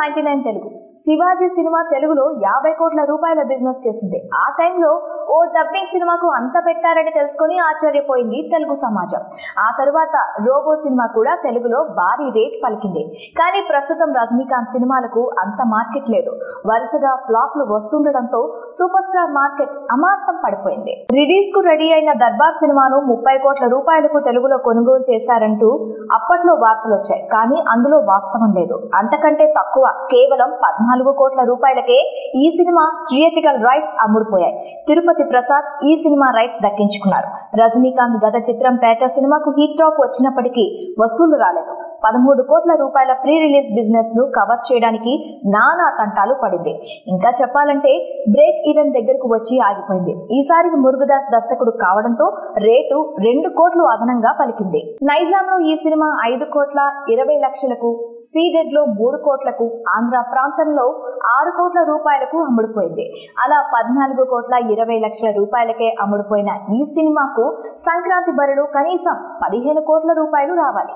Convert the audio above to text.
ninety nine Telugu Shivaji cinema తెలుగులో యాభై కోట్ల రూపాయల బిజినెస్ చేసింది ఆ టైంలో ఓ డబ్బింగ్ సినిమాకు అంత పెట్టారని తెలుసుకొని ఆశ్చర్యపోయింది తెలుగు సమాజం ఆ తరువాత రోబో సినిమా కూడా తెలుగులో భారీ రేట్ పలికింది కానీ ప్రస్తుతం రజనీకాంత్ సినిమాలకు అంత మార్కెట్ లేదు వరుసగా ఫ్లాప్లు వస్తుండడంతో సూపర్ స్టార్ మార్కెట్ అమాంతం పడిపోయింది రిలీజ్ కు రెడీ అయిన దర్బార్ సినిమాను ముప్పై కోట్ల రూపాయలకు తెలుగులో కొనుగోలు చేశారంటూ అప్పట్లో వార్తలు వచ్చాయి కానీ అందులో వాస్తవం లేదు అంతకంటే తక్కువ కేవలం పద్నాలుగు కోట్ల రూపాయలకే ఈ సినిమా థియేటికల్ రైట్స్ అమ్ముడుపోయాయి తిరుపతి ప్రసాద్ ఈ సినిమా రైట్స్ దక్కించుకున్నారు రజనీకాంత్ గత చిత్రం పేట సినిమాకు హిట్ టాక్ వచ్చినప్పటికీ వసూలు రాలేదు పదమూడు కోట్ల రూపాయల ప్రీ రిలీజ్ బిజినెస్ ను కవర్ చేయడానికి నానా తంటాలు పడింది ఇంకా చెప్పాలంటే బ్రేక్ ఈవెన్ దగ్గరకు వచ్చి ఆగిపోయింది ఈసారి మురుగదాస్ దర్శకుడు కావడంతో రేటు రెండు కోట్లు అదనంగా పలికింది నైజాం లో ఈ సినిమా ఐదు కోట్ల ఇరవై లక్షలకు సీడెడ్ లో మూడు కోట్లకు ఆంధ్ర ప్రాంతంలో ఆరు కోట్ల రూపాయలకు అమ్ముడుపోయింది అలా పద్నాలుగు కోట్ల ఇరవై లక్షల రూపాయలకే అమ్ముడుపోయిన ఈ సినిమాకు సంక్రాంతి బరులు కనీసం పదిహేను కోట్ల రూపాయలు రావాలి